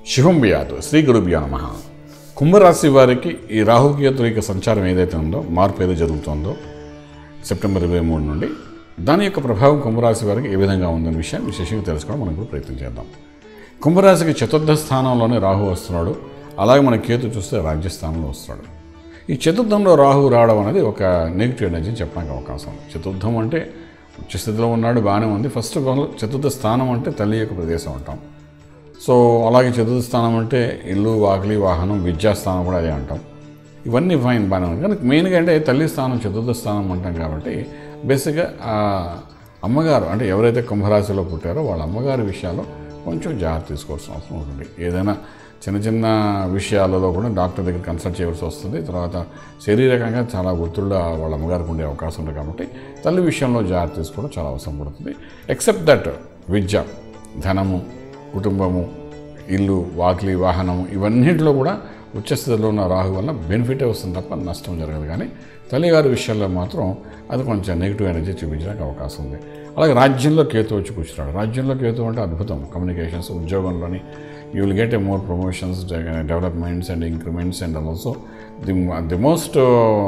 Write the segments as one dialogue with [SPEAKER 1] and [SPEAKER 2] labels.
[SPEAKER 1] శుభం బియాదు శ్రీ గురుభ్యో నమ కుంభరాశి వారికి ఈ రాహుకేతు యొక్క సంచారం ఏదైతే ఉందో మార్పు ఏదో జరుగుతుందో సెప్టెంబర్ ఇరవై మూడు నుండి దాని యొక్క ప్రభావం కుంభరాశి వారికి ఏ విధంగా ఉందనే విషయాన్ని విశేషంగా తెలుసుకోవడం మనం ఇప్పుడు ప్రయత్నం చేద్దాం కుంభరాశికి చతుర్థ స్థానంలోనే రాహు వస్తున్నాడు అలాగే మన కేతు చూస్తే రాజ్యస్థానంలో వస్తున్నాడు ఈ చతుర్థంలో రాహు రావడం అనేది ఒక నెగిటివ్ ఎనర్జీ చెప్పడానికి అవకాశం ఉంది చతుర్థం అంటే ఉచ్చ స్థితిలో ఉన్నాడు బాగానే ఉంది ఫస్ట్ ఆఫ్ ఆల్ చతుర్థ స్థానం అంటే తల్లి యొక్క ప్రదేశం అంటాం సో అలాగే చతుర్థ స్థానం అంటే ఇల్లు వాకిలి వాహనం విద్యాస్థానం కూడా అదే అంటాం ఇవన్నీ ఫైన్ బాగానే ఉంది కానీ మెయిన్గా అంటే తల్లి స్థానం చతుర్థ స్థానం అంటాం కాబట్టి బేసిక్గా ఆ అమ్మగారు అంటే ఎవరైతే కుంభరాశిలో పుట్టారో వాళ్ళ అమ్మగారి విషయాల్లో కొంచెం జాగ్రత్త తీసుకోవాల్సిన అవసరం ఉంటుంది ఏదైనా చిన్న చిన్న విషయాలలో కూడా డాక్టర్ దగ్గర కన్సల్ట్ చేయవలసి వస్తుంది తర్వాత శారీరకంగా చాలా ఒత్తిళ్ళు వాళ్ళ అమ్మగారికి ఉండే అవకాశం ఉంది కాబట్టి తల్లి విషయంలో జాగ్రత్త తీసుకోవడం చాలా అవసరం పడుతుంది ఎక్సెప్ట్ దట్ విద్య ధనము కుటుంబము ఇల్లు వాకిలి వాహనము ఇవన్నింటిలో కూడా ఉచ్చస్థితిలో ఉన్న రాహు వల్ల బెనిఫిటే వస్తుంది తప్ప నష్టం జరగదు కానీ తల్లిగారి విషయాల్లో మాత్రం అది కొంచెం నెగిటివ్ ఎనర్జీ చూపించడానికి అవకాశం ఉంది అలాగే రాజ్యంలో కేతు వచ్చి కూర్చున్నాడు రాజ్యంలో కేతు అంటే అద్భుతం కమ్యూనికేషన్స్ ఉద్యోగంలోని you will get a more promotions developments and increments and also the the most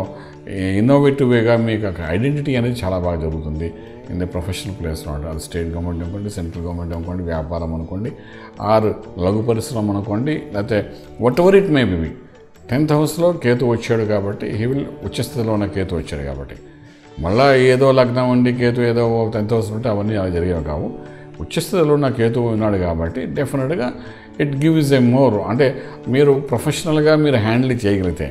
[SPEAKER 1] innovative వేగా మీకు ఒక ఐడెంటిటీ అనేది చాలా బాగా జరుగుతుంది ఇన్ ద ప్రొఫెషనల్ ప్లేస్ అది స్టేట్ గవర్నమెంట్ అనుకోండి సెంట్రల్ గవర్నమెంట్ అనుకోండి వ్యాపారం అనుకోండి ఆర్ లఘు పరిశ్రమ అనుకోండి లేకపోతే whatever it may be tenth హౌస్లో కేతు వచ్చాడు కాబట్టి హీ విల్ ఉచ్చస్థితిలో ఉన్న కేతు వచ్చాడు కాబట్టి మళ్ళా ఏదో లగ్నం ఉండి కేతు ఏదో టెన్త్ హౌస్ ఉంటే అవన్నీ అలా జరిగేవి కావు ఉచ్చస్థితిలో ఉన్న కేతు ఉన్నాడు కాబట్టి డెఫినెట్గా ఇట్ గివ్స్ ఎ మోర్ అంటే మీరు ప్రొఫెషనల్గా మీరు హ్యాండిల్ చేయగలిగితే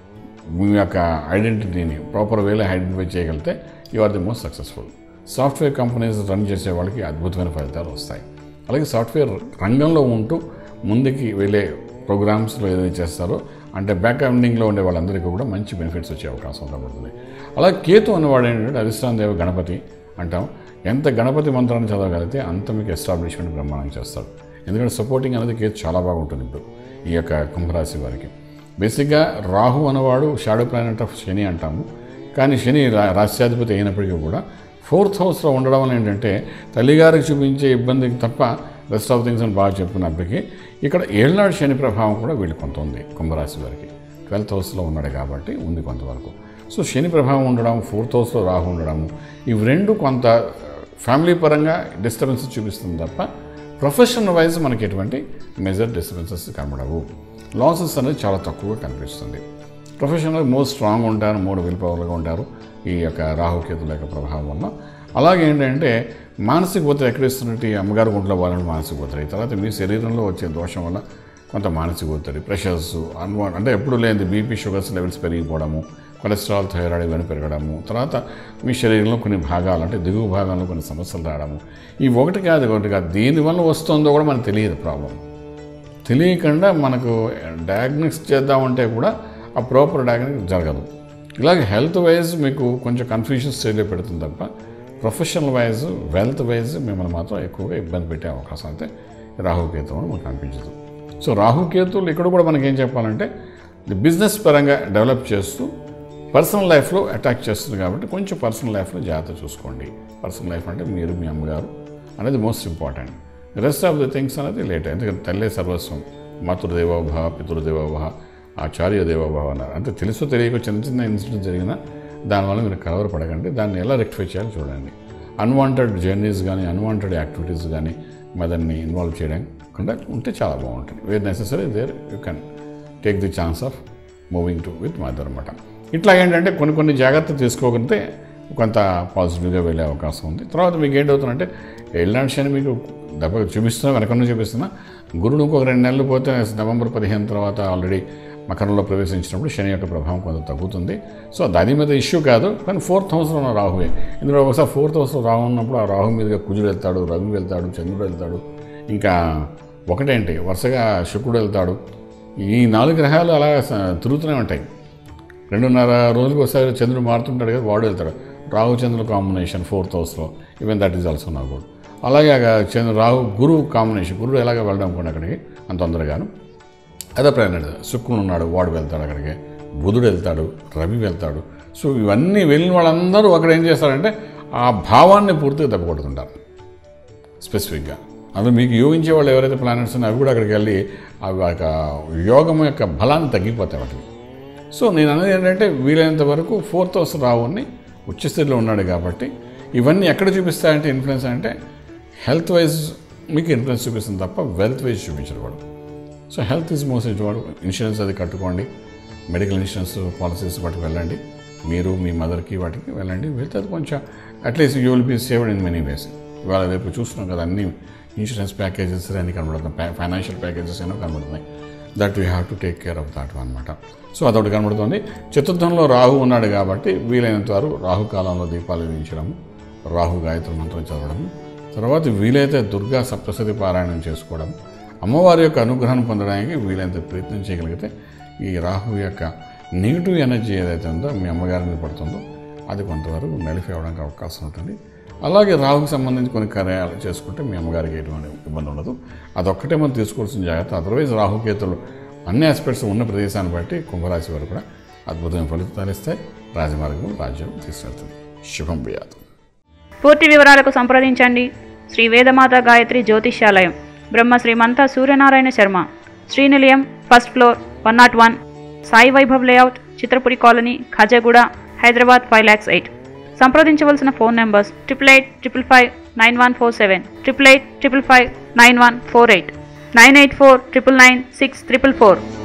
[SPEAKER 1] మీ యొక్క ఐడెంటిటీని ప్రాపర్ వేలో ఐడెంటిఫై చేయగలిగితే you are the most successful software companies run చేసే వాళ్ళకి అద్భుతమైన ఫలితాలు వస్తాయి అలాగే సాఫ్ట్వేర్ రంగంలో ఉంటూ ముందుకి వెళ్ళే ప్రోగ్రామ్స్లో ఏదైతే చేస్తారో అంటే బ్యాక్ ఎండింగ్లో ఉండే వాళ్ళందరికీ కూడా మంచి బెనిఫిట్స్ వచ్చే అవకాశం ఉండబడుతుంది అలాగే కేతు అన్నవాడు ఏంటంటే అధిష్టాన దేవ గణపతి అంటాం ఎంత గణపతి మంత్రాన్ని చదవగలిగితే అంత మీకు ఎస్టాబ్లిష్మెంట్ బ్రహ్మాండం చేస్తాడు ఎందుకంటే సపోర్టింగ్ అనేది కేతు చాలా బాగుంటుంది ఇప్పుడు ఈ యొక్క కుంభరాశి వారికి బేసిక్గా రాహు అనేవాడు షాడో ప్లానెట్ ఆఫ్ శని అంటాము కానీ శని రా- రాష్ట్రాధిపతి అయినప్పటికీ కూడా ఫోర్త్ హౌస్లో ఉండడం వల్ల ఏంటంటే తల్లిగారికి చూపించే ఇబ్బందికి తప్ప రెస్ట్ ఆఫ్ థింగ్స్ అని బాగా చెప్పుకున్నప్పటికీ ఇక్కడ ఏళ్ళనాడు శని ప్రభావం కూడా వీళ్ళు కొంత ఉంది కుంభరాశి వారికి ట్వెల్త్ హౌస్లో ఉన్నాడు కాబట్టి ఉంది కొంతవరకు సో శని ప్రభావం ఉండడం ఫోర్త్ హౌస్లో రాహు ఉండడం ఇవి రెండు కొంత ఫ్యామిలీ పరంగా డిస్టర్బెన్సెస్ చూపిస్తుంది తప్ప ప్రొఫెషనల్ వైజ్ మనకి ఎటువంటి మెజర్ డిస్టర్బెన్సెస్ కనబడవు లాసెస్ అనేది చాలా తక్కువగా కనిపిస్తుంది ప్రొఫెషనల్ మోర్ స్ట్రాంగ్ ఉంటారు మూడు విల్ పవర్గా ఉంటారు ఈ యొక్క రాహుకేతుల యొక్క ప్రభావం వల్ల అలాగే ఏంటంటే మానసిక ఒత్తిడి ఎక్కడిస్తున్నట్టు ఈ అమ్మగారు గుంట్లో వాళ్ళని మానసిక ఒత్తిడి తర్వాత మీ శరీరంలో వచ్చే దోషం వల్ల కొంత మానసిక ఒత్తిడి ప్రెషర్స్ అన్వా అంటే ఎప్పుడు లేని బీపీ షుగర్స్ లెవెల్స్ పెరిగిపోవడము కొలెస్ట్రాల్ థైరాయిడ్ ఇవన్నీ పెరగడము తర్వాత మీ శరీరంలో కొన్ని భాగాలు అంటే దిగువ భాగంలో కొన్ని సమస్యలు రావడము ఈ ఒకటి కాదు ఒకటి కాదు దీనివల్ల వస్తుందో కూడా మనకు తెలియదు ప్రాబ్లం తెలియకుండా మనకు డయాగ్నోస్ చేద్దామంటే కూడా ఆ ప్రాపర్ డయాగ్నోస్ జరగదు ఇలాగ హెల్త్ వైజ్ మీకు కొంచెం కన్ఫ్యూషన్ స్టేజ్లో పెడుతుంది తప్ప ప్రొఫెషనల్ వైజ్ వెల్త్ వైజ్ మిమ్మల్ని మాత్రం ఎక్కువగా ఇబ్బంది పెట్టే అవకాశం అయితే రాహుకేతు అని మనకు అనిపించదు సో రాహుకేతులు ఇక్కడ కూడా మనకి ఏం చెప్పాలంటే ది బిజినెస్ పరంగా డెవలప్ చేస్తూ పర్సనల్ లైఫ్లో అటాక్ చేస్తుంది కాబట్టి కొంచెం పర్సనల్ లైఫ్లో జాగ్రత్త చూసుకోండి పర్సనల్ లైఫ్ అంటే మీరు మీ అమ్మగారు అనేది most important rest of the things అనేది లేట్ ఎందుకంటే తల్లే సర్వస్వం మాతృదేవోభవ పితృదేవోభవ ఆచార్య దేవోభవ అన్నారు అంటే తెలుసో తెలియక చిన్న చిన్న ఇన్సిడెంట్ జరిగినా దానివల్ల మీరు కలవర పడకండి దాన్ని ఎలా రెక్టిఫై చేయాలో చూడండి అన్వాంటెడ్ జర్నీస్ కానీ అన్వాంటెడ్ యాక్టివిటీస్ కానీ మదర్ని ఇన్వాల్వ్ చేయడానికి ఉంటే చాలా బాగుంటుంది where necessary there you can take the chance of moving to with mother అనమాట ఇట్లా ఏంటంటే కొన్ని కొన్ని జాగ్రత్తలు తీసుకోగలిగితే కొంత పాజిటివ్గా వెళ్ళే అవకాశం ఉంది తర్వాత మీకు ఏంటవుతుందంటే ఎల్లాంటి శని మీకు దెబ్బ చూపిస్తున్నా వెనకన్నా చూపిస్తున్నా గురుడు ఇంకొక రెండు నెలలు పోతే నవంబర్ పదిహేను తర్వాత ఆల్రెడీ మకరంలో ప్రవేశించినప్పుడు శని యొక్క ప్రభావం కొంత తగ్గుతుంది సో దాని మీద ఇష్యూ కాదు కానీ ఫోర్త్ హౌస్లో ఉన్న రాహువే ఇందులో ఒకసారి ఫోర్త్ హౌస్లో రాహు ఉన్నప్పుడు ఆ రాహు మీదుగా కుజుడు వెళ్తాడు రవి వెళ్తాడు చంద్రుడు వెళ్తాడు ఇంకా ఒకటేంటి వరుసగా శుక్రుడు వెళ్తాడు ఈ నాలుగు గ్రహాలు అలా స- తిరుగుతూనే ఉంటాయి రెండున్నర రోజులకు ఒకసారి చంద్రుడు మారుతుంటాడు కదా వాడు వెళ్తాడు రాహు చంద్రుల కాంబినేషన్ ఫోర్త్ హౌస్లో ఈవెన్ దట్ ఈజ్ ఆల్సో నా గుడ్ అలాగే ఆ చంద్ర రాహు గురువు కాంబినేషన్ గురువు ఎలాగ వెళ్ళడం అనుకోండి అక్కడికి అంత తొందరగాను అదే ప్లానెట్ శుక్రుడు ఉన్నాడు వాడు వెళ్తాడు అక్కడికి బుధుడు వెళ్తాడు రవి వెళ్తాడు సో ఇవన్నీ వెళ్ళిన వాళ్ళందరూ అక్కడ ఏం చేస్తారంటే ఆ భావాన్ని పూర్తిగా దెబ్బకొడుతుంటారు స్పెసిఫిక్గా అందులో మీకు యోగించే వాళ్ళు ఎవరైతే ప్లానెట్స్ ఉన్నాయో అవి కూడా అక్కడికి వెళ్ళి అవి ఆ యొక్క యోగం యొక్క బలాన్ని తగ్గిపోతాయి వాటికి సో నేను అనేది ఏంటంటే వీలైనంత వరకు ఫోర్త్ హౌస్ రావుని ఉచ్చస్థితిలో ఉన్నాడు కాబట్టి ఇవన్నీ ఎక్కడ చూపిస్తాయంటే ఇన్ఫ్లుయెన్స్ అంటే హెల్త్ వైజ్ మీకు ఇన్ఫ్లుయెన్స్ చూపిస్తుంది తప్ప వెల్త్ వైజ్ చూపించడు వాడు సో హెల్త్ ఈజ్ మోస్ట్ వాడు ఇన్సూరెన్స్ అది కట్టుకోండి మెడికల్ ఇన్సూరెన్స్ పాలసీస్ వాటికి వెళ్ళండి మీరు మీ మదర్కి వాటికి వెళ్ళండి వెళ్తే అది కొంచెం at least you will be saved in many ways ఇవాళ రేపు చూస్తున్నాం కదా అన్ని ఇన్సూరెన్స్ ప్యాకేజెస్ అన్ని కనబడుతున్నాయి ఫైనాన్షియల్ ప్యాకేజెస్ ఏమో కనబడుతున్నాయి that we have to take care of that అనమాట సో అదొకటి కనబడుతుంది చతుర్థంలో రాహు ఉన్నాడు కాబట్టి వీలైనంత వరకు రాహు కాలంలో దీపాలు వెలిగించడం రాహు గాయత్రి మంత్రం చదవడం తర్వాత వీలైతే దుర్గా సప్తశతి పారాయణం చేసుకోవడం అమ్మవారి యొక్క అనుగ్రహాన్ని పొందడానికి వీలైనంత ప్రయత్నం చేయగలిగితే ఈ రాహు యొక్క నెగిటివ్ ఎనర్జీ ఏదైతే ఉందో మీ అమ్మగారి మీద పడుతుందో అది కొంతవరకు నలిఫి అవడానికి అవకాశం ఉంటుంది అలాగే రాహుకి సంబంధించి కొన్ని కార్యాలు చేసుకుంటే మీ అమ్మగారికి ఎటువంటి ఇబ్బంది ఉండదు అదొక్కటే మనం తీసుకోవాల్సిన జాగ్రత్త అదర్వైజ్ రాహుకేతులు అన్ని ఆస్పెక్ట్స్ ఉన్న ప్రదేశాన్ని బట్టి కుంభరాశి వారు కూడా అద్భుతమైన ఫలితాలు ఇస్తాయి రాజమార్గం రాజ్యం తీసుకెళ్తుంది శుభం భూయాత్
[SPEAKER 2] పూర్తి వివరాలకు సంప్రదించండి Shri Vedamata Gayatri Jyotishyalayam Brahma Shrimanta Suryanarayana Sharma Srinilayam first floor one not one Sai Vaibhav layout Chitrapuri colony Khajaguda Hyderabad five lakhs eight సంప్రదించవలసిన phone numbers triple eight triple five nine one four seven triple eight triple five nine one four eight nine eight four triple nine six triple four